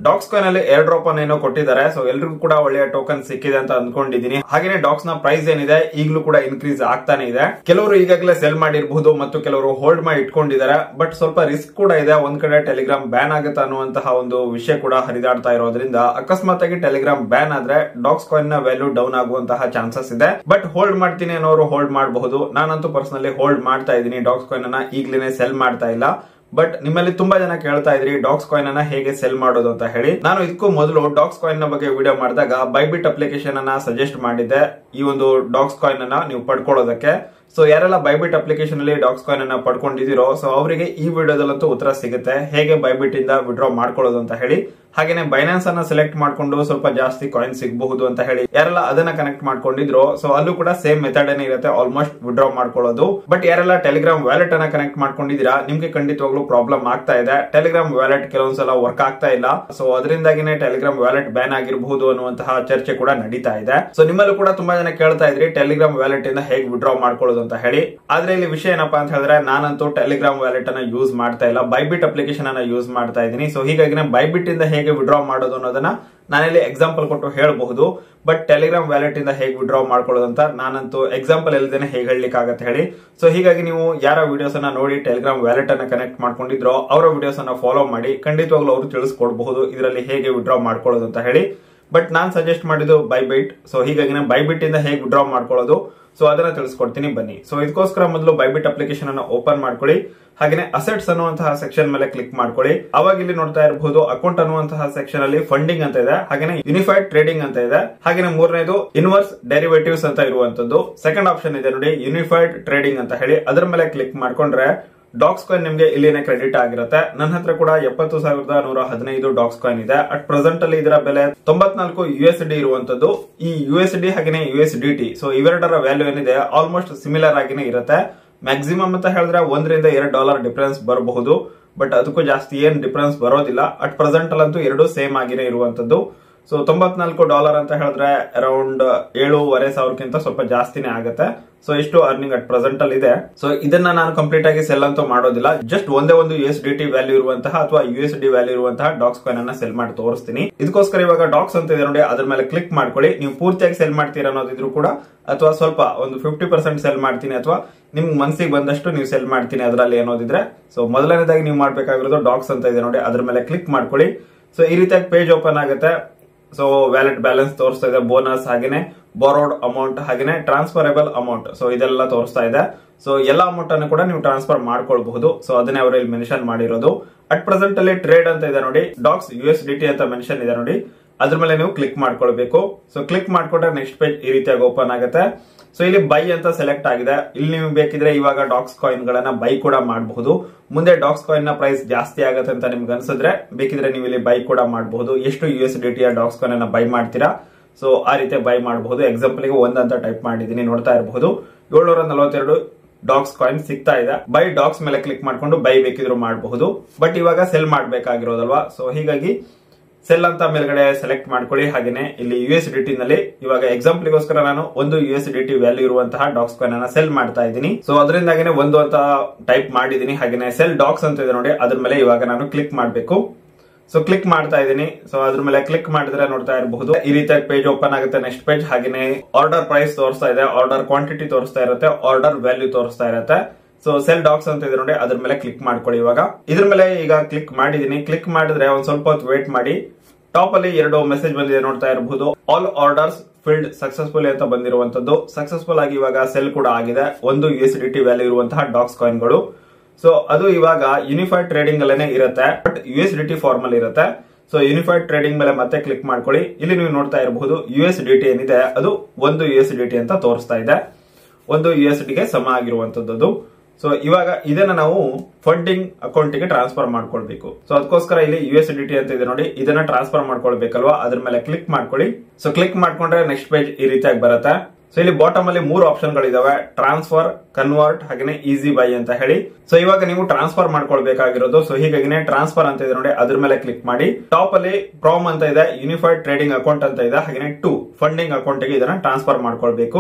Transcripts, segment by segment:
docx coin ಅಲ್ಲಿ airdrop ಅನ್ನು ಏನೋ ಕೊಟ್ಟಿದ್ದಾರೆ ಸೊ ಎಲ್ರಿಗೂ ಕೂಡ ಒಳ್ಳೆಯ ಟೋಕನ್ ಸಿಕ್ಕಿದೆ ಅಂತ ಅನ್ಕೊಂಡಿದೀನಿ ಹಾಗೇನೆ ಡಾಕ್ಸ್ ನ ಪ್ರೈಸ್ ಏನಿದೆ ಈಗಲೂ ಕೂಡ ಇನ್ಕ್ರೀಸ್ ಆಗ್ತಾನೆ ಇದೆ ಕೆಲವರು ಈಗಾಗಲೇ ಸೆಲ್ ಮಾಡಿರಬಹುದು ಮತ್ತು ಕೆಲವರು ಹೋಲ್ಡ್ ಮಾಡಿ ಇಟ್ಕೊಂಡಿದ್ದಾರೆ ಬಟ್ ಸ್ವಲ್ಪ ರಿಸ್ಕ್ ಕೂಡ ಇದೆ ಒಂದ್ ಕಡೆ ಟೆಲಿಗ್ರಾಮ್ ಬ್ಯಾನ್ ಆಗುತ್ತೆ ಅನ್ನುವಂತಹ ಒಂದು ವಿಷಯ ಕೂಡ ಹರಿದಾಡ್ತಾ ಇರೋದ್ರಿಂದ ಅಕಸ್ಮಾತ್ ಆಗಿ ಟೆಲಿಗ್ರಾಮ್ ಬ್ಯಾನ್ ಆದ್ರೆ ಡಾಕ್ಸ್ ಕಾಯಿನ್ ನ ವ್ಯಾಲ್ಯೂ ಡೌನ್ ಆಗುವಂತಹ ಚಾನ್ಸಸ್ ಇದೆ ಬಟ್ ಹೋಲ್ಡ್ ಮಾಡ್ತೀನಿ ಅನ್ನೋರು ಹೋಲ್ಡ್ ಮಾಡಬಹುದು ನಾನಂತೂ ಪರ್ಸನಲಿ ಹೋಲ್ಡ್ ಮಾಡ್ತಾ ಇದ್ದೀನಿ ಡಾಕ್ಸ್ ಕಾಯಿನ್ ಅನ್ನ ಈಗ್ಲೇನೆ ಸೆಲ್ ಮಾಡ್ತಾ ಇಲ್ಲ ಬಟ್ ನಿಮ್ಮಲ್ಲಿ ತುಂಬಾ ಜನ ಕೇಳ್ತಾ ಇದ್ರಿ ಡಾಕ್ಸ್ ಕಾಯಿನ್ ಅನ್ನ ಹೇಗೆ ಸೆಲ್ ಮಾಡೋದು ಅಂತ ಹೇಳಿ ನಾನು ಇದಕ್ಕೂ ಮೊದಲು ಡಾಕ್ಸ್ ಕಾಯಿನ್ ನ ಬಗ್ಗೆ ವಿಡಿಯೋ ಮಾಡಿದಾಗ ಬೈಬಿಟ್ ಅಪ್ಲಿಕೇಶನ್ ಅನ್ನ ಸಜೆಸ್ಟ್ ಮಾಡಿದ್ದೆ ಈ ಒಂದು ಡಾಕ್ಸ್ ಕಾಯಿನ್ ಅನ್ನ ನೀವು ಪಡ್ಕೊಳ್ಳೋದಕ್ಕೆ ಸೊ ಯಾರೆಲ್ಲ ಬೈಬಿಟ್ ಅಪ್ಲಿಕೇಶನ್ ಅಲ್ಲಿ ಡಾಕ್ಸ್ ಕಾಯಿನ್ ಅನ್ನ ಪಡ್ಕೊಂಡಿದ್ದೀರೋ ಸೊ ಅವರಿಗೆ ಈ ವಿಡಿಯೋದಲ್ಲಂತೂ ಉತ್ತರ ಸಿಗುತ್ತೆ ಹೇಗೆ ಬೈಬಿಟ್ ಇಂದ ವಿಡ್ರಾ ಮಾಡ್ಕೊಳ್ಳೋದು ಅಂತ ಹೇಳಿ ಹಾಗೇನೆ ಬೈನಾನ್ಸ್ ಅನ್ನ ಸೆಲೆಕ್ಟ್ ಮಾಡ್ಕೊಂಡು ಸ್ವಲ್ಪ ಜಾಸ್ತಿ ಕಾಯಿನ್ ಸಿಗಬಹುದು ಅಂತ ಹೇಳಿ ಯಾರೆಲ್ಲ ಅದನ್ನ ಕನೆಕ್ಟ್ ಮಾಡ್ಕೊಂಡಿದ್ರು ಸೊ ಅಲ್ಲೂ ಕೂಡ ಸೇಮ್ ಮೆಥಡ್ ಏನೇ ಇರುತ್ತೆ ಆಲ್ಮೋಸ್ಟ್ ವಿಡ್ರಾ ಮಾಡ್ಕೊಳ್ಳೋದು ಬಟ್ ಯಾರೆಲ್ಲ ಟೆಲಿಗ್ರಾಮ್ ವ್ಯಾಲೆಟ್ ಅನ್ನ ಕನೆಕ್ಟ್ ಮಾಡ್ಕೊಂಡಿದ್ದೀರಾ ನಿಮ್ಗೆ ಖಂಡಿತವಾಗ್ಲೂ ಪ್ರಾಬ್ಲಮ್ ಆಗ್ತಾ ಇದೆ ಟೆಲಿಗ್ರಾಮ್ ವ್ಯಾಲೆಟ್ ಕೆಲವೊಂದ್ಸಲ ವರ್ಕ್ ಆಗ್ತಾ ಇಲ್ಲ ಸೊ ಅದರಿಂದಾಗಿನೇ ಟೆಲಿಗ್ರಾಮ್ ವ್ಯಾಲೆಟ್ ಬ್ಯಾನ್ ಆಗಿರಬಹುದು ಅನ್ನುವಂತಹ ಚರ್ಚೆ ಕೂಡ ನಡೀತಾ ಇದೆ ಸೊ ನಿಮ್ಮಲ್ಲೂ ಕೂಡ ತುಂಬಾ ಜನ ಕೇಳ್ತಾ ಇದ್ರಿ ಟೆಲಿಗ್ರಾಮ್ ವ್ಯಾಲೆಟ್ ಇಂದ ಹೇಗೆ ವಿಡ್ರಾ ಮಾಡ್ಕೊಳ್ಳೋದು ಅಂತ ಹೇಳಿ ಆದ್ರೆ ಇಲ್ಲಿ ವಿಷಯ ಏನಪ್ಪಾ ಅಂತ ಹೇಳಿದ್ರೆ ನಾನಂತೂ ಟೆಲಿಗ್ರಾಮ್ ವ್ಯಾಲೆಟ್ ಅನ್ನ ಯೂಸ್ ಮಾಡ್ತಾ ಇಲ್ಲ ಬೈಬಿಟ್ ಅಪ್ಲಿಕೇಶನ್ ಅನ್ನ ಯೂಸ್ ಮಾಡ್ತಾ ಇದ್ದೀನಿ ಸೊ ಹೀಗಾಗಿ ಬೈಬಿಟ್ ಇಂದ ಹೇಗೆ ವಿಡ್ರಾ ಮಾಡೋದು ಅನ್ನೋದನ್ನ ನಾನಿಲ್ಲಿ ಎಕ್ಸಾಂಪಲ್ ಕೊಟ್ಟು ಹೇಳಬಹುದು ಬಟ್ ಟೆಲಿಗ್ರಾಮ್ ವ್ಯಾಲೆಟ್ ಇಂದ ಹೇಗೆ ವಿಡ್ರಾ ಮಾಡ್ಕೊಳ್ಳೋದು ಅಂತ ನಾನಂತೂ ಎಕ್ಸಾಂಪಲ್ ಇಲ್ಲದೇನೆ ಹೇಗೆ ಹೇಳಲಿಕ್ಕೆ ಆಗತ್ತೆ ಹೇಳಿ ಸೊ ಹೀಗಾಗಿ ನೀವು ಯಾರ ವಿಡಿಯೋಸ್ ಅನ್ನ ನೋಡಿ ಟೆಲಿಗ್ರಾಮ್ ವ್ಯಾಲೆಟ್ ಅನ್ನ ಕನೆಕ್ಟ್ ಮಾಡ್ಕೊಂಡಿದ್ರೋ ಅವರ ವಿಡಿಯೋಸ್ ಅನ್ನ ಫಾಲೋ ಮಾಡಿ ಖಂಡಿತವಾಗ್ಲೂ ಅವರು ತಿಳಿಸ್ಕೊಡ್ಬಹುದು ಇದರಲ್ಲಿ ಹೇಗೆ ವಿಡ್ರಾ ಮಾಡ್ಕೊಳ್ಳೋದು ಅಂತ ಹೇಳಿ ಬಟ್ ನಾನ್ ಸಜೆಸ್ಟ್ ಮಾಡಿದ್ದು ಬೈಬಿಟ್ ಸೊ ಹೀಗಾಗಿ ನಾನು ಬೈಬಿಟ್ ಇಂದ ಹೇಗೆ ವಿಡ್ರಾ ಮಾಡ್ಕೊಳ್ಳೋದು ಸೊ ಅದನ್ನ ತಿಳಿಸ್ಕೊಡ್ತೀನಿ ಬನ್ನಿ ಸೊ ಇದಕ್ಕೋಸ್ಕರ ಮೊದಲು ಬೈಬಿಟ್ ಅಪ್ಲಿಕೇಶನ್ ಅನ್ನ ಓಪನ್ ಮಾಡ್ಕೊಳ್ಳಿ ಹಾಗೆ ಅಸೆಟ್ಸ್ ಅನ್ನುವಂತಹ ಸೆಕ್ಷನ್ ಮೇಲೆ ಕ್ಲಿಕ್ ಮಾಡ್ಕೊಳ್ಳಿ ಅವಾಗ ಇಲ್ಲಿ ನೋಡ್ತಾ ಇರಬಹುದು ಅಕೌಂಟ್ ಅನ್ನುವಂತಹ ಸೆಕ್ಷನ್ ಅಲ್ಲಿ ಫಂಡಿಂಗ್ ಅಂತ ಇದೆ ಹಾಗೆ ಯುನಿಫೈಡ್ ಟ್ರೇಡಿಂಗ್ ಅಂತ ಇದೆ ಹಾಗೆ ಮೂರನೇದು ಇನ್ವರ್ಸ್ ಡೆರಿವೇಟಿವ್ಸ್ ಅಂತ ಇರುವಂತದ್ದು ಸೆಕೆಂಡ್ ಆಪ್ಷನ್ ಇದೆ ನೋಡಿ ಯುನಿಫೈಡ್ ಟ್ರೇಡಿಂಗ್ ಅಂತ ಹೇಳಿ ಅದರ ಮೇಲೆ ಕ್ಲಿಕ್ ಮಾಡ್ಕೊಂಡ್ರೆ ಡಾಕ್ಸ್ ಕಾಯಿನ್ ನಿಮಗೆ ಇಲ್ಲಿನೇ ಕ್ರೆಡಿಟ್ ಆಗಿರುತ್ತೆ ನನ್ನ ಹತ್ರ ಕೂಡ ಎಪ್ಪತ್ತು ಸಾವಿರದ ನೂರ ಹದಿನೈದು ಡಾಕ್ಸ್ ಕಾಯಿನ್ ಇದೆ ಅಟ್ ಪ್ರೆಸೆಂಟ್ ಅಲ್ಲಿ ಇದರ ಬೆಲೆ ತೊಂಬತ್ನಾಲ್ಕು ಯು ಎಸ್ ಡಿ ಇರುವಂತದ್ದು ಈ ಯು ಎಸ್ ಡಿ ಹಾಗೆ U S D T so ಇವೆರಡರ ವ್ಯಾಲ್ಯೂ ಏನಿದೆ ಆಲ್ಮೋಸ್ಟ್ ಸಿಮಿಲರ್ ಆಗಿನೇ ಇರುತ್ತೆ ಮ್ಯಾಕ್ಸಿಮಮ್ ಅಂತ ಹೇಳಿದ್ರೆ ಒಂದರಿಂದ ಎರಡು ಡಾಲರ್ ಡಿಫರೆನ್ಸ್ ಬರಬಹುದು ಬಟ್ ಅದಕ್ಕೂ ಜಾಸ್ತಿ ಏನ್ ಡಿಫರೆನ್ಸ್ ಬರೋದಿಲ್ಲ ಅಟ್ ಪ್ರೆಸೆಂಟ್ ಅಲ್ಲಂತೂ ಎರಡು ಸೇಮ್ ಆಗಿನೇ ಇರುವಂತದ್ದು ಸೊ ತೊಂಬತ್ನಾಲ್ಕು ಡಾಲರ್ ಅಂತ ಹೇಳಿದ್ರೆ ಅರೌಂಡ್ ಏಳೂವರೆ ಸಾವಿರಕ್ಕಿಂತ ಸ್ವಲ್ಪ ಜಾಸ್ತಿನೇ ಆಗುತ್ತೆ ಸೊ ಇಷ್ಟು ಅರ್ನಿಂಗ್ ಅಟ್ ಪ್ರೆಸೆಂಟ್ ಅಲ್ಲಿ ಇದೆ ಸೊ ಇದನ್ನ ನಾನು ಕಂಪ್ಲೀಟ್ ಆಗಿ ಸೆಲ್ ಅಂತೂ ಮಾಡೋದಿಲ್ಲ ಜಸ್ಟ್ ಒಂದೇ ಒಂದು U S D T value ಇರುವಂತಹ ಅಥವಾ ಯು ಎಸ್ ಡಿ ವ್ಯಾಲ್ಯೂ ಇರುವಂತಹ ಡಾಕ್ಸ್ ಕಾಯಿನ್ ಅನ್ನ ಸೆಲ್ ಮಾಡಿ ತೋರಿಸ್ತೀನಿ ಇದಕ್ಕೋಸ್ಕರ ಇವಾಗ ಡಾಕ್ಸ್ ಅಂತ ಇದೆ ನೋಡಿ ಅದ್ರ ಮೇಲೆ ಕ್ಲಿಕ್ ಮಾಡ್ಕೊಳ್ಳಿ ನೀವು ಪೂರ್ತಿಯಾಗಿ ಸೆಲ್ ಮಾಡ್ತೀರಾ ಅನ್ನೋದಿದ್ರು ಕೂಡ ಅಥವಾ ಸ್ವಲ್ಪ ಒಂದು ಫಿಫ್ಟಿ ಪರ್ಸೆಂಟ್ ಸೆಲ್ ಮಾಡ್ತೀನಿ ಅಥವಾ ನಿಮ್ಗೆ ಮನಸ್ಸಿಗೆ ಬಂದಷ್ಟು ನೀವು ಸೆಲ್ ಮಾಡ್ತೀನಿ ಅದರಲ್ಲಿ ಅನ್ನೋದಿದ್ರೆ ಸೊ ಮೊದಲನೇದಾಗಿ ನೀವು ಮಾಡ್ಬೇಕಾಗಿರೋದು ಡಾಕ್ಸ್ ಅಂತ ಇದೆ ನೋಡಿ ಅದ್ರ ಮೇಲೆ ಕ್ಲಿಕ್ ಮಾಡ್ಕೊಳ್ಳಿ ಸೊ ಈ ರೀತಿಯಾಗಿ ಪೇಜ್ ಓಪನ್ ಆಗುತ್ತೆ ಸೊ ವ್ಯಾಲೆಟ್ ಬ್ಯಾಲೆನ್ಸ್ ತೋರಿಸ್ತಾ ಇದೆ ಬೋನಸ್ ಹಾಗೇನೆ ಬಾರೋಡ್ ಅಮೌಂಟ್ ಹಾಗೇನೆ ಟ್ರಾನ್ಸ್ಫರಬಲ್ ಅಮೌಂಟ್ ಸೊ ಇದೆಲ್ಲ ತೋರಿಸ್ತಾ ಇದೆ ಸೊ ಎಲ್ಲ ಅಮೌಂಟ್ ಅನ್ನು ಕೂಡ ನೀವು ಟ್ರಾನ್ಸ್ಫರ್ ಮಾಡ್ಕೊಳ್ಬಹುದು ಸೊ ಅದನ್ನೇ ಅವರು ಇಲ್ಲಿ ಮೆನ್ಷನ್ ಮಾಡಿರೋದು ಅಟ್ ಪ್ರೆಸೆಂಟ್ ಅಲ್ಲಿ ಟ್ರೇಡ್ ಅಂತ ಇದೆ ನೋಡಿ dogs U S D T ಅಂತ ಮೆನ್ಷನ್ ಇದೆ ನೋಡಿ ಅದ್ರ ಮೇಲೆ ನೀವು ಕ್ಲಿಕ್ ಮಾಡ್ಕೊಳ್ಬೇಕು ಸೊ ಕ್ಲಿಕ್ ಮಾಡ್ಕೊಂಡ್ರೆ ನೆಕ್ಸ್ಟ್ ಪೇಜ್ ಈ ರೀತಿಯಾಗಿ ಓಪನ್ ಆಗುತ್ತೆ ಸೊ ಇಲ್ಲಿ ಬೈ ಅಂತ ಸೆಲೆಕ್ಟ್ ಆಗಿದೆ ಇಲ್ಲಿ ನೀವು ಬೇಕಿದ್ರೆ ಇವಾಗ ಡಾಕ್ಸ್ ಕಾಯಿನ್ ಗಳನ್ನ ಬೈ ಕೂಡ ಮಾಡಬಹುದು ಮುಂದೆ ಡಾಕ್ಸ್ ಕಾಯಿನ್ ನ ಪ್ರೈಸ್ ಜಾಸ್ತಿ ಆಗುತ್ತೆ ಅಂತ ನಿಮ್ಗೆ ಅನ್ಸಿದ್ರೆ ಬೇಕಿದ್ರೆ ನೀವು ಇಲ್ಲಿ ಬೈ ಕೂಡ ಮಾಡಬಹುದು ಎಷ್ಟು ಯು ಎಸ್ ಡಿ ಟಿಯ ಡಾಕ್ಸ್ ಕಾಯಿನ್ ಅನ್ನ ಬೈ ಮಾಡ್ತೀರಾ ಸೊ ಆ ರೀತಿ ಬೈ ಮಾಡಬಹುದು ಎಕ್ಸಾಂಪಲ್ ಗೆ ಒಂದ್ ಅಂತ ಟೈಪ್ ಮಾಡಿದೀನಿ ನೋಡ್ತಾ ಇರಬಹುದು ಏಳ್ನೂರ ನಲವತ್ತೆರಡು ಡಾಕ್ಸ್ ಕಾಯಿನ್ ಸಿಗ್ತಾ ಇದೆ ಬೈ ಡಾಕ್ಸ್ ಮೇಲೆ ಕ್ಲಿಕ್ ಮಾಡ್ಕೊಂಡು ಬೈ ಬೇಕಿದ್ರು ಮಾಡಬಹುದು ಬಟ್ ಇವಾಗ ಸೆಲ್ ಮಾಡ್ಬೇಕಾಗಿರೋದಲ್ವಾ ಸೊ ಹೀಗಾಗಿ ಸೆಲ್ ಅಂತ ಮೇಲ್ಗಡೆ ಸೆಲೆಕ್ಟ್ ಮಾಡ್ಕೊಳ್ಳಿ ಹಾಗೇನೆ ಇಲ್ಲಿ ಯು ಎಸ್ ಡಿ ಟಿ ನಲ್ಲಿ ಇವಾಗ ಎಕ್ಸಾಂಪಲ್ಗೋಸ್ಕರ ನಾನು ಒಂದು U S D T value ಇರುವಂತಹ ಡಾಕ್ಸ್ ಕಾಯಿನ್ ಅನ್ನ ಸೆಲ್ ಮಾಡ್ತಾ ಇದ್ದೀನಿ ಸೊ ಅದರಿಂದಾಗೇನೆ ಒಂದು ಅಂತ ಟೈಪ್ ಮಾಡಿದೀನಿ ಹಾಗೇನೆ ಸೆಲ್ ಡಾಕ್ಸ್ ಅಂತ ಇದೆ ನೋಡಿ ಅದ್ರ ಮೇಲೆ ಇವಾಗ ನಾನು ಕ್ಲಿಕ್ ಮಾಡಬೇಕು ಸೊ ಕ್ಲಿಕ್ ಮಾಡ್ತಾ ಇದ್ದೀನಿ ಸೊ ಅದ್ರ ಮೇಲೆ ಕ್ಲಿಕ್ ಮಾಡಿದ್ರೆ ನೋಡ್ತಾ ಇರಬಹುದು ಈ ರೀತಿಯಾಗಿ ಪೇಜ್ ಓಪನ್ ಆಗುತ್ತೆ ನೆಕ್ಸ್ಟ್ ಪೇಜ್ ಹಾಗೇನೆ ಆರ್ಡರ್ ಪ್ರೈಸ್ ತೋರಿಸ್ತಾ ಇದೆ ಆರ್ಡರ್ ಕ್ವಾಂಟಿಟಿ ತೋರಿಸ್ತಾ ಇರುತ್ತೆ ಆರ್ಡರ್ ವ್ಯಾಲ್ಯೂ ತೋರಿಸ್ತಾ ಇರುತ್ತೆ ಸೊ ಸೆಲ್ ಡಾಕ್ಸ್ ಅಂತ ಇದೆ ನೋಡಿ ಅದ್ರ ಮೇಲೆ ಕ್ಲಿಕ್ ಮಾಡ್ಕೊಳ್ಳಿ ಇವಾಗ ಇದ್ರ ಮೇಲೆ ಈಗ ಕ್ಲಿಕ್ ಮಾಡಿದೀನಿ ಕ್ಲಿಕ್ ಮಾಡಿದ್ರೆ ಒಂದ್ ಸ್ವಲ್ಪ ಹೊತ್ತು ವೇಟ್ ಮಾಡಿ ಟಾಪ್ ಅಲ್ಲಿ ಎರಡು ಮೆಸೇಜ್ ಬಂದಿದೆ ನೋಡ್ತಾ ಇರಬಹುದು ಆಲ್ ಆರ್ಡರ್ಸ್ ಫಿಲ್ಡ್ ಸಕ್ಸಸ್ಫುಲ್ ಅಂತ ಬಂದಿರುವಂತದ್ದು ಸಕ್ಸಸ್ಫುಲ್ ಆಗಿ ಇವಾಗ ಸೆಲ್ ಕೂಡ ಆಗಿದೆ ಒಂದು U S D T value ಇರುವಂತಹ ಡಾಕ್ಸ್ ಕಾಯಿನ್ಗಳು ಸೊ ಅದು ಇವಾಗ ಯೂನಿಫೈಡ್ ಟ್ರೇಡಿಂಗ್ ಅಲ್ಲೇನೆ ಇರುತ್ತೆ but U S D T form ಅಲ್ಲಿ ಇರುತ್ತೆ ಸೊ ಯೂನಿಫೈಡ್ ಟ್ರೇಡಿಂಗ್ ಮೇಲೆ ಮತ್ತೆ ಕ್ಲಿಕ್ ಮಾಡ್ಕೊಳ್ಳಿ ಇಲ್ಲಿ ನೀವು ನೋಡ್ತಾ ಇರಬಹುದು ಯು ಎಸ್ ಡಿ ಟಿ ಏನಿದೆ ಅದು ಒಂದು ಯು ಎಸ್ ಡಿ ಟಿ ಅಂತ ತೋರಿಸ್ತಾ ಇದೆ ಒಂದು ಯು ಎಸ್ ಟಿಗೆ ಸಮ ಆಗಿರುವಂತದ್ದು ಸೊ ಇವಾಗ ಇದನ್ನ ನಾವು ಫಂಡಿಂಗ್ ಅಕೌಂಟ್ಗೆ ಟ್ರಾನ್ಸ್ಫರ್ ಮಾಡ್ಕೊಳ್ಬೇಕು ಸೊ ಅದಕ್ಕೋಸ್ಕರ ಇಲ್ಲಿ ಯು ಎಸ್ ಡಿ ಟಿ ಅಂತ ಇದೆ ನೋಡಿ ಇದನ್ನ ಟ್ರಾನ್ಸ್ಫರ್ ಮಾಡ್ಕೊಳ್ಬೇಕಲ್ವಾ ಅದ್ರ ಮೇಲೆ ಕ್ಲಿಕ್ ಮಾಡ್ಕೊಳ್ಳಿ ಸೊ ಕ್ಲಿಕ್ ಮಾಡ್ಕೊಂಡ್ರೆ ನೆಕ್ಸ್ಟ್ ಪೇಜ್ ಈ ರೀತಿಯಾಗಿ ಬರುತ್ತೆ ಸೊ ಇಲ್ಲಿ ಬಾಟಮ್ ಅಲ್ಲಿ ಮೂರು ಆಪ್ಷನ್ ಗಳಿದಾವೆ ಟ್ರಾನ್ಸ್ಫರ್ ಕನ್ವರ್ಟ್ ಹಾಗೆ ಈಸಿ ಬೈ ಅಂತ ಹೇಳಿ ಸೊ ಇವಾಗ ನೀವು ಟ್ರಾನ್ಸ್ಫರ್ ಮಾಡ್ಕೊಳ್ಬೇಕಾಗಿರೋದು ಸೊ ಹೀಗಾಗಿನೇ ಟ್ರಾನ್ಸ್ಫರ್ ಅಂತ ಇದೆ ನೋಡಿ ಅದ್ರ ಮೇಲೆ ಕ್ಲಿಕ್ ಮಾಡಿ ಟಾಪ್ ಅಲ್ಲಿ ಪ್ರಾಮ್ ಅಂತ ಇದೆ ಯೂನಿಫೈಡ್ ಟ್ರೇಡಿಂಗ್ ಅಕೌಂಟ್ ಅಂತ ಇದೆ ಹಾಗೆ ಟು ಫಂಡಿಂಗ್ ಅಕೌಂಟ್ ಗೆ ಇದನ್ನ ಟ್ರಾನ್ಸ್ಫರ್ ಮಾಡ್ಕೊಳ್ಬೇಕು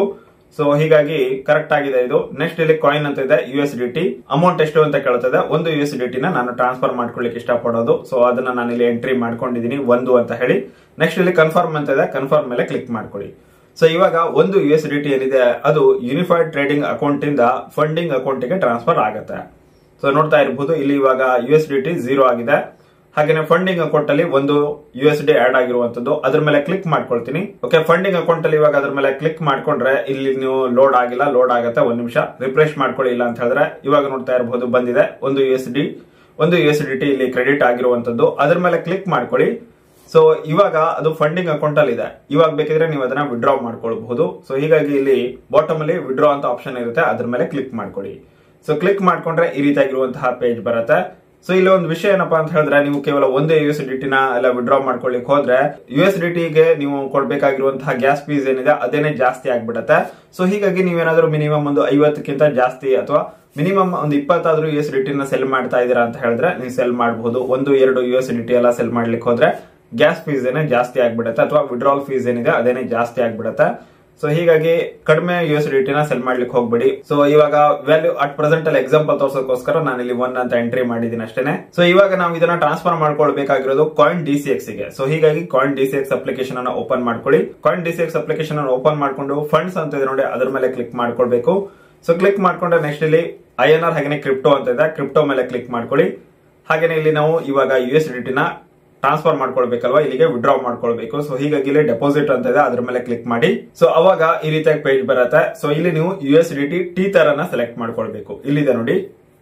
ಸೊ ಹೀಗಾಗಿ ಕರೆಕ್ಟ್ ಆಗಿದೆ ಇದು ನೆಕ್ಸ್ಟ್ ಇಲ್ಲಿ ಕಾಯಿನ್ ಅಂತ ಇದೆ U S D T amount ಎಷ್ಟು ಅಂತ ಕೇಳ್ತದೆ ಒಂದು ಯು ಎಸ್ ಡಿ ಟಿನ ನಾನು ಟ್ರಾನ್ಸ್ಫರ್ ಮಾಡ್ಕೊಳ್ಳಿಕ್ಕೆ ಇಷ್ಟಪಡೋದು ಸೊ ಅದನ್ನ ನಾನು ಇಲ್ಲಿ ಎಂಟ್ರಿ ಮಾಡ್ಕೊಂಡಿದ್ದೀನಿ ಒಂದು ಅಂತ ಹೇಳಿ ನೆಕ್ಸ್ಟ್ ಇಲ್ಲಿ ಕನ್ಫರ್ಮ್ ಅಂತ ಇದೆ ಕನ್ಫರ್ಮ್ ಮೇಲೆ ಕ್ಲಿಕ್ ಮಾಡ್ಕೊಳ್ಳಿ ಸೊ ಇವಾಗ ಒಂದು ಯು ಎಸ್ ಡಿ ಟಿ ಏನಿದೆ ಅದು ಯೂನಿಫೈಡ್ ಟ್ರೇಡಿಂಗ್ ಅಕೌಂಟ್ ಇಂದ ಫಂಡಿಂಗ್ ಅಕೌಂಟ್ಗೆ ಟ್ರಾನ್ಸ್ಫರ್ ಆಗುತ್ತೆ ಸೊ ನೋಡ್ತಾ ಇರಬಹುದು ಇಲ್ಲಿ ಇವಾಗ U S D T zero ಆಗಿದೆ ಹಾಗೇನೆ ಫಂಡಿಂಗ್ ಅಕೌಂಟ್ ಅಲ್ಲಿ ಒಂದು ಯು ಎಸ್ ಡಿ ಆಡ್ ಆಗಿರುವಂತದ್ದು ಅದ್ರ ಮೇಲೆ ಕ್ಲಿಕ್ ಮಾಡ್ಕೊಳ್ತೀನಿ ಓಕೆ ಫಂಡಿಂಗ್ ಅಕೌಂಟ್ ಅಲ್ಲಿ ಇವಾಗ ಅದ್ರ ಮೇಲೆ ಕ್ಲಿಕ್ ಮಾಡ್ಕೊಂಡ್ರೆ ಇಲ್ಲಿ ನೀವು ಲೋಡ್ ಆಗಿಲ್ಲ ಲೋಡ್ ಆಗುತ್ತೆ ಒಂದ್ ನಿಮಿಷ ರಿಫ್ರೆಶ್ ಮಾಡ್ಕೊಳ್ಳಿ ಇಲ್ಲ ಅಂತ ಹೇಳಿದ್ರೆ ಇವಾಗ ನೋಡ್ತಾ ಇರಬಹುದು ಬಂದಿದೆ ಒಂದು ಯು ಎಸ್ ಡಿ ಒಂದು ಯು ಎಸ್ ಡಿ ಟಿ ಇಲ್ಲಿ ಕ್ರೆಡಿಟ್ ಆಗಿರುವಂತದ್ದು ಅದ್ರ ಮೇಲೆ ಕ್ಲಿಕ್ ಮಾಡ್ಕೊಳ್ಳಿ ಸೊ ಇವಾಗ ಅದು ಫಂಡಿಂಗ್ ಅಕೌಂಟ್ ಅಲ್ಲಿ ಇದೆ ಇವಾಗ ಬೇಕಿದ್ರೆ ನೀವು ಅದನ್ನ ವಿಡ್ರಾ ಮಾಡ್ಕೊಳ್ಬಹುದು ಸೊ ಹೀಗಾಗಿ ಇಲ್ಲಿ ಬಾಟಮ್ ಅಲ್ಲಿ ವಿಡ್ರಾ ಅಂತ ಆಪ್ಷನ್ ಇರುತ್ತೆ ಅದ್ರ ಮೇಲೆ ಕ್ಲಿಕ್ ಮಾಡ್ಕೊಳ್ಳಿ ಸೊ ಕ್ಲಿಕ್ ಮಾಡ್ಕೊಂಡ್ರೆ ಈ ರೀತಿಯಾಗಿರುವಂತಹ ಪೇಜ್ ಬರುತ್ತೆ ಸೊ ಇಲ್ಲಿ ಒಂದು ವಿಷಯ ಏನಪ್ಪಾ ಅಂತ ಹೇಳಿದ್ರೆ ನೀವು ಕೇವಲ ಒಂದೇ ಯು ಎಸ್ ಡಿ ಟಿನ ಎಲ್ಲ ವಿಡ್ರಾ ಮಾಡ್ಕೊಳ್ಳಿಕ್ ಹೋದ್ರೆ ಯು ಎಸ್ ಡಿ ಟಿಗೆ ನೀವು ಕೊಡ್ಬೇಕಾಗಿರುವಂತಹ ಗ್ಯಾಸ್ ಫೀಸ್ ಏನಿದೆ ಅದೇನೆ ಜಾಸ್ತಿ ಆಗ್ಬಿಡತ್ತೆ ಸೊ ಹೀಗಾಗಿ ನೀವೇನಾದ್ರೂ ಮಿನಿಮಮ್ ಒಂದು ಐವತ್ತಕ್ಕಿಂತ ಜಾಸ್ತಿ ಅಥವಾ ಮಿನಿಮಮ್ ಒಂದು ಇಪ್ಪತ್ತಾದ್ರೂ ಯು ಎಸ್ ಡಿ ಟಿನ ಸೆಲ್ ಮಾಡ್ತಾ ಇದೀರಾ ಅಂತ ಹೇಳಿದ್ರೆ ನೀವು ಸೆಲ್ ಮಾಡಬಹುದು ಒಂದು ಎರಡು ಯು ಎಸ್ ಡಿ ಟಿ ಎಲ್ಲ ಸೆಲ್ ಮಾಡ್ಲಿಕ್ಕೆ ಹೋದ್ರೆ ಗ್ಯಾಸ್ ಫೀಸ್ ಏನೇ ಜಾಸ್ತಿ ಆಗ್ಬಿಡುತ್ತೆ ಅಥವಾ ವಿಡ್ರಾಲ್ ಫೀಸ್ ಏನಿದೆ ಅದೇನೆ ಜಾಸ್ತಿ ಆಗ್ಬಿಡುತ್ತೆ ಸೊ ಹೀಗಾಗಿ ಕಡಿಮೆ ಯು ಎಸ್ ಡಿ ಟಿನ ಸೆಲ್ ಮಾಡ್ಲಿಕ್ಕೆ ಹೋಗ್ಬೇಡಿ ಸೊ ಇವಾಗ ವ್ಯಾಲ್ಯೂ ಅಟ್ ಪ್ರೆಸೆಂಟ್ ಅಲ್ಲಿ ಎಕ್ಸಾಂಪಲ್ ತೋರ್ಸೋಕೋಸ್ಕರ ನಾನು ಇಲ್ಲಿ ಒನ್ ಅಂತ ಎಂಟ್ರಿ ಮಾಡಿದ್ದೀನಿ ಅಷ್ಟೇನೆ ಸೊ ಇವಾಗ ನಾವು ಇದನ್ನ ಟ್ರಾನ್ಸ್ಫರ್ ಮಾಡ್ಕೊಳ್ಬೇಕಾಗಿರೋದು ಕಾಯಿನ್ ಡಿ ಸಿ ಎಕ್ಸ್ ಗೆ ಸೊ ಹೀಗಾಗಿ coin D C X application ಅನ್ನ ಓಪನ್ ಮಾಡ್ಕೊಳ್ಳಿ coin D C X application ಅನ್ನು ಓಪನ್ ಮಾಡ್ಕೊಂಡು ಫಂಡ್ಸ್ ಅಂತ ಇದೆ ನೋಡಿ ಅದ್ರ ಮೇಲೆ ಕ್ಲಿಕ್ ಮಾಡ್ಕೊಳ್ಬೇಕು ಸೊ ಕ್ಲಿಕ್ ಮಾಡ್ಕೊಂಡ್ರೆ ನೆಕ್ಸ್ಟ್ ಇಲ್ಲಿ ಐ ಎನ್ ಆರ್ ಹಾಗೆ ಕ್ರಿಪ್ಟೋ ಅಂತ ಇದೆ ಕ್ರಿಪ್ಟೋ ಮೇಲೆ ಕ್ಲಿಕ್ ಮಾಡ್ಕೊಳ್ಳಿ ಹಾಗೇನೆ ಇಲ್ಲಿ ನಾವು ಇವಾಗ ಯು ಎಸ್ ಡಿ ಟಿನ ಟ್ರಾನ್ಸ್ಫರ್ ಮಾಡ್ಕೊಳ್ಬೇಕಲ್ವಾ ಇಲ್ಲಿಗೆ ವಿಡ್ರಾ ಮಾಡ್ಕೊಳ್ಬೇಕು ಸೊ ಹೀಗಾಗಿ ಇಲ್ಲಿ ಡೆಪಾಸಿಟ್ ಅಂತ ಇದೆ ಅದ್ರ ಮೇಲೆ ಕ್ಲಿಕ್ ಮಾಡಿ ಸೊ ಅವಾಗ ಈ ರೀತಿಯಾಗಿ ಪೇಜ್ ಬರುತ್ತೆ ಸೊ ಇಲ್ಲಿ ನೀವು U S D T T ತರನ ಸೆಲೆಕ್ಟ್ ಮಾಡ್ಕೊಳ್ಬೇಕು ಇಲ್ಲಿದೆ ನೋಡಿ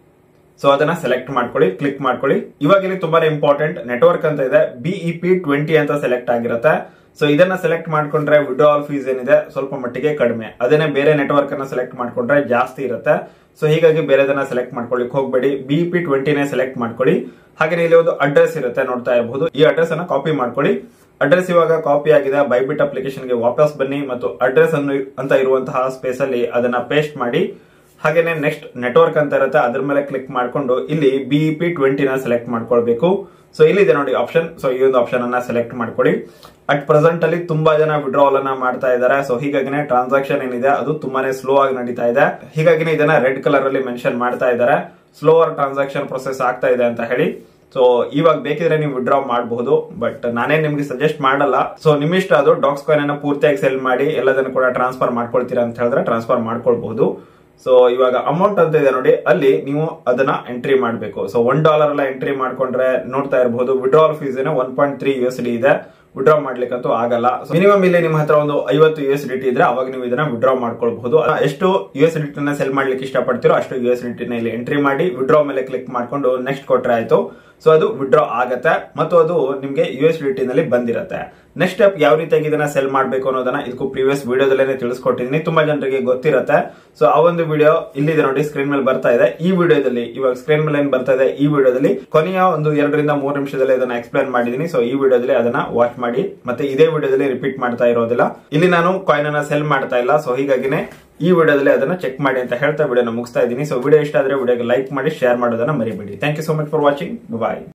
ಸೊ ಅದನ್ನ ಸೆಲೆಕ್ಟ್ ಮಾಡ್ಕೊಳ್ಳಿ ಕ್ಲಿಕ್ ಮಾಡ್ಕೊಳ್ಳಿ ಇವಾಗ ಇಲ್ಲಿ ತುಂಬಾ ಇಂಪಾರ್ಟೆಂಟ್ ನೆಟ್ವರ್ಕ್ ಅಂತ ಇದೆ ಬಿಇ ಪಿ ಟ್ವೆಂಟಿ ಅಂತ ಸೆಲೆಕ್ಟ್ ಆಗಿರುತ್ತೆ ಸೊ ಇದನ್ನ ಸೆಲೆಕ್ಟ್ ಮಾಡ್ಕೊಂಡ್ರೆ ವಿಡ್ರಾಲ್ ಫೀಸ್ ಏನಿದೆ ಸ್ವಲ್ಪ ಮಟ್ಟಿಗೆ ಕಡಿಮೆ ಅದೇನೆ ಬೇರೆ ನೆಟ್ವರ್ಕ್ ಅನ್ನ ಸೆಲೆಕ್ಟ್ ಮಾಡ್ಕೊಂಡ್ರೆ ಜಾಸ್ತಿ ಇರುತ್ತೆ ಸೊ ಹೀಗಾಗಿ ಬೇರೆದನ್ನ ಸೆಲೆಕ್ಟ್ ಮಾಡ್ಕೊಳ್ಳಿಕ್ ಹೋಗ್ಬೇಡಿ ಬಿಇ ಪಿ ಟ್ವೆಂಟಿನೇ ಸೆಲೆಕ್ಟ್ ಮಾಡ್ಕೊಳ್ಳಿ ಹಾಗೆ ಇಲ್ಲಿ ಒಂದು ಅಡ್ರೆಸ್ ಇರುತ್ತೆ ನೋಡ್ತಾ ಇರಬಹುದು ಈ ಅಡ್ರೆಸ್ ಅನ್ನ ಕಾಪಿ ಮಾಡ್ಕೊಳ್ಳಿ ಅಡ್ರೆಸ್ ಇವಾಗ ಕಾಪಿ ಆಗಿದೆ ಬೈಬಿಟ್ ಅಪ್ಲಿಕೇಶನ್ ಗೆ ವಾಪಸ್ ಬನ್ನಿ ಮತ್ತು ಅಡ್ರೆಸ್ ಅನ್ನು ಅಂತ ಇರುವಂತಹ ಸ್ಪೇಸ್ ಅಲ್ಲಿ ಅದನ್ನ ಪೇಸ್ಟ್ ಮಾಡಿ ಹಾಗೇನೆ ನೆಕ್ಸ್ಟ್ ನೆಟ್ವರ್ಕ್ ಅಂತ ಇರುತ್ತೆ ಅದ್ರ ಮೇಲೆ ಕ್ಲಿಕ್ ಮಾಡ್ಕೊಂಡು ಇಲ್ಲಿ ಬಿಇ ಪಿ ಟ್ವೆಂಟಿನ ಸೆಲೆಕ್ಟ್ ಮಾಡ್ಕೊಳ್ಬೇಕು ಸೊ ಇಲ್ಲಿದೆ ನೋಡಿ ಆಪ್ಷನ್ ಸೊ ಈ ಒಂದು ಆಪ್ಷನ್ ಅನ್ನ ಸೆಲೆಕ್ಟ್ ಮಾಡ್ಕೊಳ್ಳಿ ಅಟ್ ಪ್ರೆಸೆಂಟ್ ಅಲ್ಲಿ ತುಂಬಾ ಜನ ವಿಡ್ರಾವಲ್ ಅನ್ನ ಮಾಡ್ತಾ ಇದ್ದಾರೆ ಸೊ ಹೀಗಾಗಿನೇ ಟ್ರಾನ್ಸಾಕ್ಷನ್ ಏನಿದೆ ಅದು ತುಂಬಾನೇ ಸ್ಲೋ ಆಗಿ ನಡೀತಾ ಇದೆ ಹೀಗಾಗಿನೇ ಇದನ್ನ ರೆಡ್ ಕಲರ್ ಅಲ್ಲಿ ಮೆನ್ಷನ್ ಮಾಡ್ತಾ ಇದ್ದಾರೆ ಸ್ಲೋವರ್ ಟ್ರಾನ್ಸಾಕ್ಷನ್ ಪ್ರೊಸೆಸ್ ಆಗ್ತಾ ಇದೆ ಅಂತ ಹೇಳಿ ಸೊ ಇವಾಗ ಬೇಕಿದ್ರೆ ನೀವು ವಿಡ್ರಾ ಮಾಡಬಹುದು ಬಟ್ ನಾನೇ ನಿಮ್ಗೆ ಸಜೆಸ್ಟ್ ಮಾಡಲ್ಲ ಸೊ ನಿಮ್ಮಿಷ್ಟ ಅದು ಡಾಕ್ಸ್ ಕಾಯಿನ್ ಅನ್ನ ಪೂರ್ತಿಯಾಗಿ ಸೆಲ್ ಮಾಡಿ ಎಲ್ಲದನ್ನು ಕೂಡ ಟ್ರಾನ್ಸ್ಫರ್ ಮಾಡ್ಕೊಳ್ತೀರಾ ಅಂತ ಹೇಳಿದ್ರೆ ಟ್ರಾನ್ಸ್ಫರ್ ಮಾಡ್ಕೊಳ್ಬಹುದು ಸೊ ಇವಾಗ ಅಮೌಂಟ್ ಅಂತ ಇದೆ ನೋಡಿ ಅಲ್ಲಿ ನೀವು ಅದನ್ನ ಎಂಟ್ರಿ ಮಾಡಬೇಕು ಸೊ ಒನ್ ಡಾಲರ್ ಎಲ್ಲ ಎಂಟ್ರಿ ಮಾಡ್ಕೊಂಡ್ರೆ ನೋಡ್ತಾ ಇರಬಹುದು ವಿಡ್ರಾಲ್ ಫೀಸ್ ಏನೋ one point three U S D ಇದೆ ವಿಡ್ರಾ ಮಾಡ್ಲಿಕ್ಕಂತೂ ಆಗಲ್ಲ ಮಿನಿಮಮ್ ಇಲ್ಲಿ ನಿಮ್ಮ ಹತ್ರ ಒಂದು ಐವತ್ತು ಯು ಎಸ್ ಡಿ ಟಿ ಇದ್ರೆ ಅವಾಗ ನೀವು ಇದನ್ನ ವಿಡ್ರಾ ಮಾಡ್ಕೊಳ್ಬಹುದು ಎಷ್ಟು ಯು ಎಸ್ ಡಿ ಟಿನ ಸೆಲ್ ಮಾಡ್ಲಿಕ್ಕೆ ಇಷ್ಟಪಡ್ತೀರೋ ಅಷ್ಟು ಯು ಎಸ್ ಡಿ ಟಿನ ಇಲ್ಲಿ ಎಂಟ್ರಿ ಮಾಡಿ ವಿಡ್ರಾ ಮೇಲೆ ಕ್ಲಿಕ್ ಮಾಡ್ಕೊಂಡು ನೆಕ್ಸ್ಟ್ ಕೊಟ್ರೆ ಆಯ್ತು ಸೊ ಅದು ವಿಡ್ರಾ ಆಗತ್ತೆ ಮತ್ತು ಅದು ನಿಮಗೆ ಯು ಎಸ್ ಡಿ ಟಿ ನಲ್ಲಿ ಬಂದಿರತ್ತೆ ನೆಕ್ಸ್ಟ್ ಸ್ಟೆಪ್ ಯಾವ ರೀತಿಯಾಗಿ ಇದನ್ನ ಸೆಲ್ ಮಾಡಬೇಕು ಅನ್ನೋದನ್ನ ಇದಕ್ಕೂ ಪ್ರೀವಿಯಸ್ ವಿಡಿಯೋದಲ್ಲೇ ತಿಳಿಸ್ಕೊಟ್ಟಿದ್ದೀನಿ ತುಂಬಾ ಜನರಿಗೆ ಗೊತ್ತಿರತ್ತೆ ಸೊ ಆ ಒಂದು ವಿಡಿಯೋ ಇಲ್ಲಿದೆ ನೋಡಿ ಸ್ಕ್ರೀನ್ ಮೇಲೆ ಬರ್ತಾ ಇದೆ ಈ ವಿಡಿಯೋದಲ್ಲಿ ಇವಾಗ ಸ್ಕ್ರೀನ್ ಮೇಲೆ ಏನ್ ಬರ್ತಾ ಇದೆ ಈ ವಿಡಿಯೋದಲ್ಲಿ ಕೊನೆಯ ಒಂದು ಎರಡರಿಂದ ಮೂರು ನಿಮಿಷದಲ್ಲಿ ಅದನ್ನ ಎಕ್ಸ್ಪ್ಲೈನ್ ಮಾಡಿದೀನಿ ಸೊ ಈ ವಿಡಿಯೋದಲ್ಲಿ ಅದನ್ನ ವಾಚ್ ಮಾಡಿ ಮತ್ತೆ ಇದೇ ವಿಡಿಯೋದಲ್ಲಿ ರಿಪೀಟ್ ಮಾಡ್ತಾ ಇರೋದಿಲ್ಲ ಇಲ್ಲಿ ನಾನು ಕಾಯಿನ್ ಅನ್ನ ಸೆಲ್ ಮಾಡ್ತಾ ಇಲ್ಲ ಸೊ ಹೀಗಾಗಿನೇ ಈ ವಿಡಿಯೋದಲ್ಲಿ ಅದನ್ನ ಚೆಕ್ ಮಾಡಿ ಅಂತ ಹೇಳ್ತಾ ವಿಡಿಯೋನ ಮುಗಿಸ್ತಾ ಇದ್ದೀನಿ ಸೊ ವಿಡಿಯೋ ಇಷ್ಟ ಆದ್ರೆ ವಿಡಿಯೋಗೆ ಲೈಕ್ ಮಾಡಿ ಶೇರ್ ಮಾಡೋದನ್ನ ಮರಿಬೇಡಿ thank you so much for watching bye